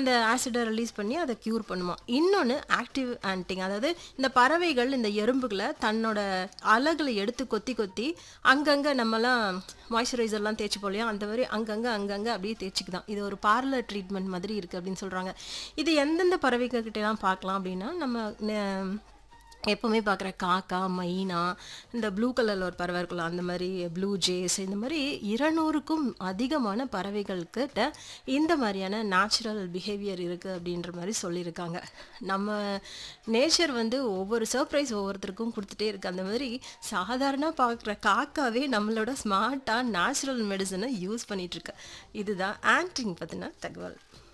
அந்த ஆசிடை ரிலீஸ் பண்ணி அதை க்யூர் பண்ணுமா இன்னொன்று ஆக்டிவ் ஆன்டிங் அதாவது இந்த பறவைகள் இந்த எறும்புகளை தன்னோட அலகுல எடுத்து கொத்தி கொத்தி அங்கங்கே நம்மலாம் மாய்ஸ்சரைசர்லாம் தேய்ச்சி போலையா அந்த மாதிரி அங்கங்கே அங்கங்கே அப்படியே தேய்ச்சிக்குதான் இது ஒரு பார்லர் ட்ரீட்மெண்ட் மாதிரி இருக்குது அப்படின்னு சொல்கிறாங்க இது எந்தெந்த பறவைகள் கிட்டலாம் பார்க்கலாம் அப்படின்னா நம்ம நெ- எப்போவுமே பார்க்குற காக்கா மைனா இந்த ப்ளூ கலரில் ஒரு பறவை இருக்குல்ல அந்த மாதிரி ப்ளூ ஜேஸ் இந்த மாதிரி இருநூறுக்கும் அதிகமான பறவைகள்கிட்ட இந்த மாதிரியான நேச்சுரல் பிஹேவியர் இருக்குது அப்படின்ற மாதிரி சொல்லியிருக்காங்க நம்ம நேச்சர் வந்து ஒவ்வொரு சர்ப்ரைஸ் ஒவ்வொருத்தருக்கும் கொடுத்துட்டே இருக்கு அந்த மாதிரி சாதாரண பார்க்குற காக்காவே நம்மளோட ஸ்மார்ட்டாக நேச்சுரல் மெடிசனை யூஸ் பண்ணிகிட்ருக்கு இதுதான் ஆன்டிங் பற்றின தகவல்